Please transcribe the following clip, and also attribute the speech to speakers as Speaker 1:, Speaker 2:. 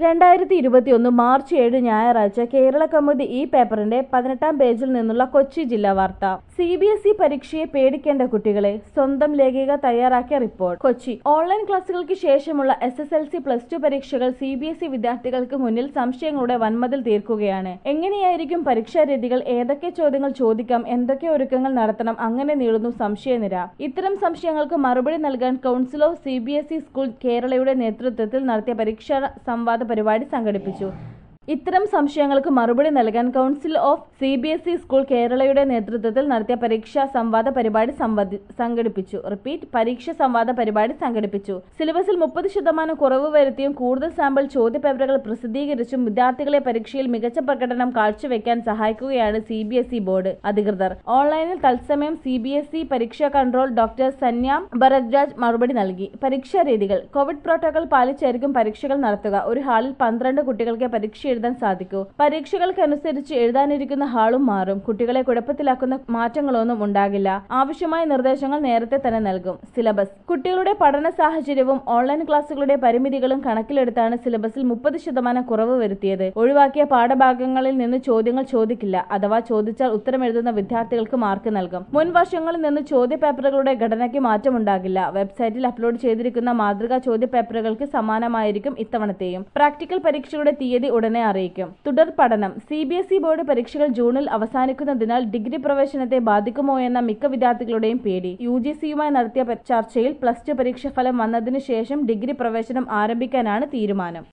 Speaker 1: രണ്ടായിരത്തി ഇരുപത്തിയൊന്ന് മാർച്ച് ഏഴ് ഞായറാഴ്ച കേരള കൗമുദി ഈ പേപ്പറിന്റെ പതിനെട്ടാം പേജിൽ നിന്നുള്ള കൊച്ചി ജില്ലാ വാർത്ത സി ബി എസ് ഇ പരീക്ഷയെ പേടിക്കേണ്ട കുട്ടികളെ സ്വന്തം ലേഖിക തയ്യാറാക്കിയ റിപ്പോർട്ട് കൊച്ചി ഓൺലൈൻ ക്ലാസുകൾക്ക് ശേഷമുള്ള S S L C plus two പരീക്ഷകൾ സി ബി എസ് ഇ വിദ്യാർത്ഥികൾക്ക് മുന്നിൽ സംശയങ്ങളുടെ വൻമതിൽ തീർക്കുകയാണ് എങ്ങനെയായിരിക്കും പരീക്ഷാ രീതികൾ ഏതൊക്കെ ചോദ്യങ്ങൾ ചോദിക്കാം എന്തൊക്കെ ഒരുക്കങ്ങൾ നടത്തണം അങ്ങനെ നീളുന്നു സംശയനിര ഇത്തരം സംശയങ്ങൾക്ക് മറുപടി നൽകാൻ council of C B S E school കേരളയുടെ നേതൃത്വത്തിൽ നടത്തിയ പരീക്ഷാ സംവാദ പരിപാടി സംഘടിപ്പിച്ചു ഇത്തരം സംശയങ്ങൾക്ക് മറുപടി നൽകാൻ council of C B S E school കേരളയുടെ നേതൃത്വത്തിൽ നടത്തിയ പരീക്ഷാ സംവാദ പരിപാടി സംവദി- സംഘടിപ്പിച്ചു റിപ്പീറ്റ് പരീക്ഷ സംവാദ പരിപാടി സംഘടിപ്പിച്ചു സിലബസിൽ മുപ്പത് ശതമാനം കുറവ് വരുത്തിയും കൂടുതൽ സാമ്പിൾ ചോദ്യപേപ്പറുകൾ പ്രസിദ്ധീകരിച്ചും വിദ്യാർത്ഥികളെ പരീക്ഷയിൽ മികച്ച പ്രകടനം കാഴ്ചവെക്കാൻ സഹായിക്കുകയാണ് C B S E board അധികൃതർ ഓൺലൈനിൽ തത്സമയം സി ബി എസ് ഇ പരീക്ഷാ കൺട്രോൾ ഡോക്ടർ സന്യാം ഭരദ്രാജ് മറുപടി നൽകി പരീക്ഷാ രീതികൾ കോവിഡ് പ്രോട്ടോകോൾ പാലിച്ചായിരിക്കും പരീക്ഷകൾ നടത്തുക ഒരു ഹാളിൽ പന്ത്രണ്ട് കുട്ടികൾക്ക് പരീക്ഷ എഴുതാൻ സാധിക്കൂ പരീക്ഷകൾക്കനുസരിച്ച് എഴുതാനിരിക്കുന്ന ഹാളും മാറും കുട്ടികളെ കുഴപ്പത്തിലാക്കുന്ന മാറ്റങ്ങളൊന്നും ഉണ്ടാകില്ല ആവശ്യമായ നിർദ്ദേശങ്ങൾ നേരത്തെ തന്നെ നൽകും സിലബസ് കുട്ടികളുടെ പഠന സാഹചര്യവും ഓൺലൈൻ ക്ലാസുകളുടെ പരിമിതികളും കണക്കിലെടുത്താണ് സിലബസിൽ മുപ്പത് ശതമാനം കുറവ് വരുത്തിയത് ഒഴിവാക്കിയ പാഠഭാഗങ്ങളിൽ നിന്ന് ചോദ്യങ്ങൾ ചോദിക്കില്ല അഥവാ ചോദിച്ചാൽ ഉത്തരം എഴുതുന്ന വിദ്യാർത്ഥികൾക്ക് മാർക്ക് നൽകും മുൻ വർഷങ്ങളിൽ നിന്ന് ചോദ്യപേപ്പറുകളുടെ ഘടനയ്ക്ക് മാറ്റമുണ്ടാകില്ല വെബ്സൈറ്റിൽ അപ്ലോഡ് ചെയ്തിരിക്കുന്ന മാതൃകാ ചോദ്യപേപ്പറുകൾക്ക് സമാനമായിരിക്കും ഇത്തവണത്തെയും പ്രാക്ടിക്കൽ പരീക്ഷയുടെ തീയതി ഉടനെ അറിയിക്കും തുടർ പഠനം C B S E board പരീക്ഷകൾ ജൂണിൽ അവസാനിക്കുന്നതിനാൽ ഡിഗ്രി പ്രവേശനത്തെ ബാധിക്കുമോ എന്ന മിക്ക വിദ്യാർത്ഥികളുടെയും പേടി യു ജി സിയുമായി നടത്തിയ പ- ചർച്ചയിൽ പ്ലസ് ടു പരീക്ഷ ഫലം വന്നതിനു ശേഷം ഡിഗ്രി പ്രവേശനം ആരംഭിക്കാനാണ് തീരുമാനം